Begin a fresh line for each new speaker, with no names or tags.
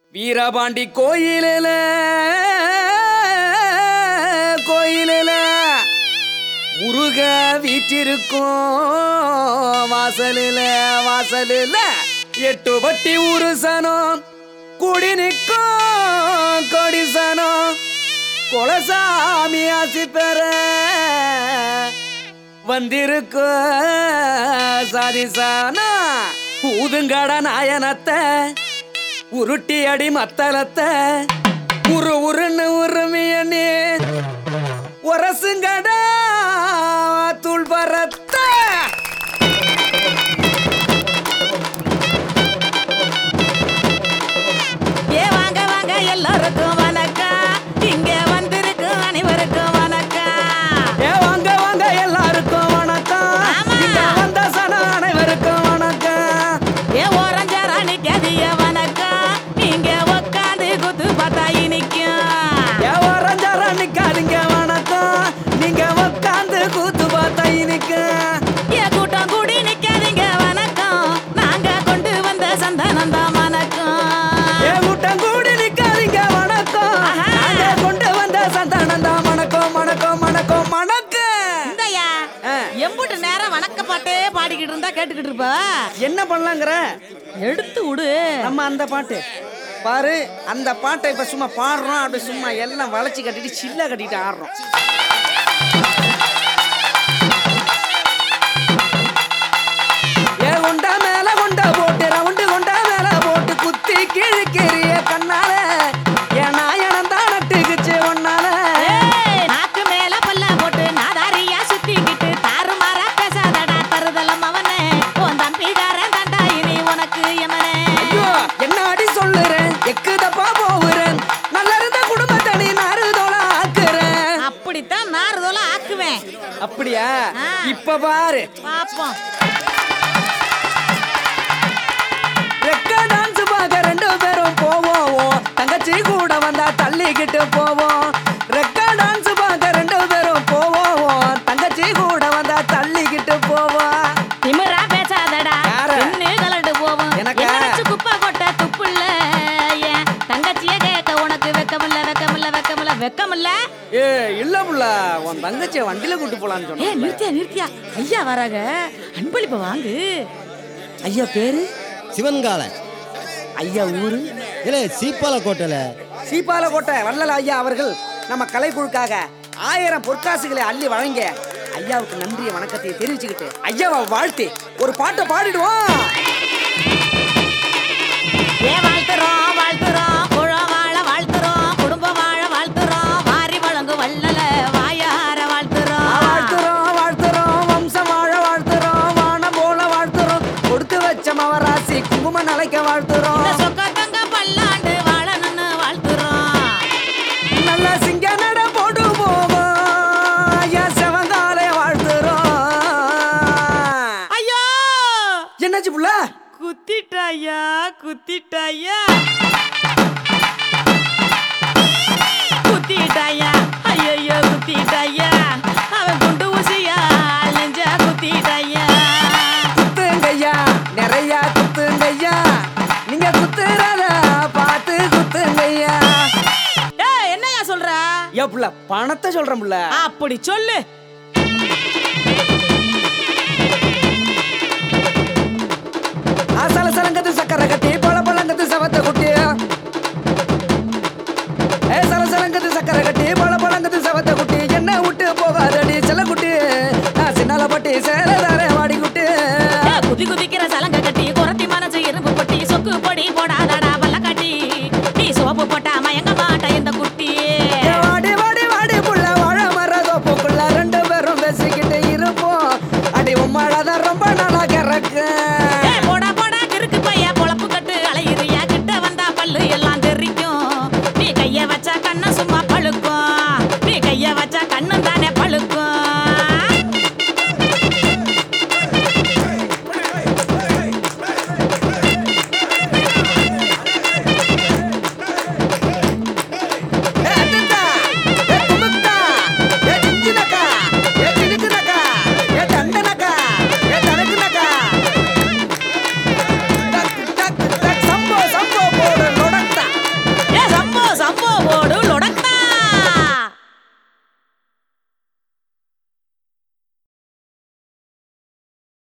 வீரபாண்டி கோயிலில் கோயிலில் முருக வீற்றிருக்கும் வாசலில் வாசலில் எட்டு வட்டி உருசனம் குடி நிற்கும் கொடிசனம் குலசாமி ஆசி பெற வந்திருக்க சாதிசானா ஊதுங்கட நாயனத்தை உருட்டி அடி மத்தளத்தை உரு உருன்னு உருமியனே உரசுங்கடா தூள் பரத்தை
ஏ வாங்க வாங்க எல்லாருக்கும் வணக்கம் இங்க வந்திருக்கும் அனைவருக்கும் வணக்கம்
ஏ வாங்க வாங்க எல்லாருக்கும் வணக்கம்
ஆமா.
இங்க வந்த சன அனைவருக்கும் வணக்கம்
ஏ ஓரஞ்சாரா நிக்காதிய வணக்கம் இங்க உக்காந்து குத்து பார்த்தா இனிக்கும்
ஏ வரஞ்சார நிக்காதீங்க வணக்கம் நீங்க உட்காந்து கூத்து பார்த்தா இன்னைக்கு
ஏ கூட்டம் கூடி நிக்காதீங்க வணக்கம் நாங்க கொண்டு வந்த சந்தனம் தான் வணக்கம்
ஏ கூட்டம் கூடி நிக்காதீங்க வணக்கம்
ஆஹா.
நாங்க கொண்டு வந்த சந்தானம் தான் வணக்கம் வணக்கம் வணக்கம் வணக்கம்
இந்தயா
ஆ.
எம்புட்டு நேரம் வணக்க பாட்டே பாடிக்கிட்டு இருந்தா கேட்டுக்கிட்டு இருப்ப
என்ன பண்ணலாங்கிற
எடுத்து விடு
நம்ம அந்த பாட்டு பாரு அந்த பாட்டை இப்ப சும்மா பாடுறோம் அப்படி சும்மா எல்லாம் வளைச்சு கட்டிட்டு சில்ல கட்டிட்டு ஆடுறோம் ஏ கொண்டா மேல கொண்டா போட்டு ரவுண்டு கொண்டா மேல போட்டு குத்தி கிழிக்கிறிய கண்ணால ஏன் நாயனம் தான் நட்டுக்குச்சு ஒன்னால
ஏய், நாக்கு மேல பல்ல போட்டு நாதாரியா சுத்திக்கிட்டு தாறுமாறா பேசாதடா தருதலம் அவனே உன் தம்பிகாரன் தாண்டா இனி உனக்கு எமனே
ஐயோ என்ன அடி சொல்லுறேன் எக்குதப்பா போகுறேன் நல்லா இருந்த குடும்பத்தை நீ நாறுதோல ஆக்குறேன்
அப்படித்தான் நாறுதோல ஆக்குவேன்
அப்படியா
ஆ.
இப்ப பாரு
பாப்போம்
ரெக்க டான்ஸ் பார்க்க ரெண்டு பேரும் போவோம் தங்கச்சி கூட வந்தா தள்ளிக்கிட்டு போவோம் ரெக்க டான்ஸ் பார்க்க ரெண்டு பேரும் போவோம் தங்கச்சி கூட வந்தா தள்ளிக்கிட்டு போவோம்
திமிரா பேசாதடா
யார?
பெண்ணு கலண்டு போவோம்
எனக்கா?
என்ன வச்சு குப்பை கொட்ட துப்புல்ல ஏன் தங்கச்சிய கேட்க உனக்கு வெக்கமில்ல வெக்கமில்ல வெக்கமில்ல வெக்கமில்ல
ஏ இல்ல புள்ள உன் தங்கச்சியை வண்டியில கூட்டு போலான்னு
ஏ
சொன்னேன்
நிறுத்தியா நிறுத்தியா ஐயா வராங்க அன்பளிப்பை வாங்கு
ஐயா பேரு
சிவன்கால
ஐயா ஊரு
இல்லை சீப்பால கோட்டையில
சீப்பாலக்கோட்டை வள்ளல் ஐயா அவர்கள் நம்ம கலைக்குழுக்காக ஆயிரம் பொற்காசுகளை அள்ளி வழங்க ஐயாவுக்கு நன்றிய வணக்கத்தை தெரிவிச்சுக்கிட்டு ஐயாவை வாழ்த்தி ஒரு பாட்டை பாடிடுவோம்
ஏ வாழ்த்துறோம் வாழ்த்துறோம் குழம் வாழ வாழ்த்துறோம் குடும்பம் வாழ வாழ்த்துறோம் வாரி வழங்கு வள்ளல வாயார வாழ்த்துறோம்
வாழ்த்துறோம் வாழ்த்துறோம் வம்சம் வாழ வாழ்த்துறோம் வானம் போல வாழ்த்துறோம் கொடுத்து வச்ச மவராசி குங்கும நலைக்க
இந்த
வாழ்த்துறோம்
சொக்க தங்க பல்லாண்டு வாழணும்னு வாழ்த்துறோம்
நல்ல சிங்க நட போட்டு போவோம் ஐயா செவங்காலை வாழ்த்துறோம்
ஐயோ
என்னாச்சு புள்ள
குத்திட்டாயா குத்திட்டாயா குத்திட்டாயா ஐயோ குத்திட்டாயா அவன் குண்டு ஊசியா நெஞ்ச குத்திட்டாயா
குத்துங்கய்யா நிறைய குத்துங்கய்யா நீங்க குத்துறத பார்த்து குத்துங்கய்யா
ஏய் என்னையா சொல்ற
ஏ புள்ள பணத்தை சொல்றேன் புள்ள
அப்படி சொல்லு
அசல சலங்கத்து சக்கரை கட்டி பழ பழங்கத்து சவத்த குட்டி ஏ சல சலங்கத்து சக்கரை கட்டி பழ பழங்கத்து சவத்த குட்டி என்ன விட்டு போகாதடி செல்ல குட்டி நான் சின்னால பட்டி சேரதாரே வாடி குட்டி
ஏய், குதி குதிக்கிற சலங்க கட்டி குரத்தி மனசு இரும்பு பொட்டி சொக்கு பொடி போடாதடா வல்ல கட்டி நீ சோப்பு போட்டா மயங்க மாட்ட இந்த குட்டி
ஏ வாடி வாடி வாடி புள்ள வாழ மர தோப்புக்குள்ள ரெண்டு பேரும் பேசிக்கிட்டு இருப்போம் அடி உம்மாடாதான் ரொம்ப நாளா கிறக்கு
ஏய், போடா போடா கிறுக்கு பைய பொழப்பு கட்டு அலையிறியா கிட்ட வந்தா பல்லு எல்லாம் தெரிக்கும் நீ கைய வச்சா கண்ணு சும்மா பழுக்கும் நீ கைய வச்சா கண்ணு தானே பழுக்கும் போடு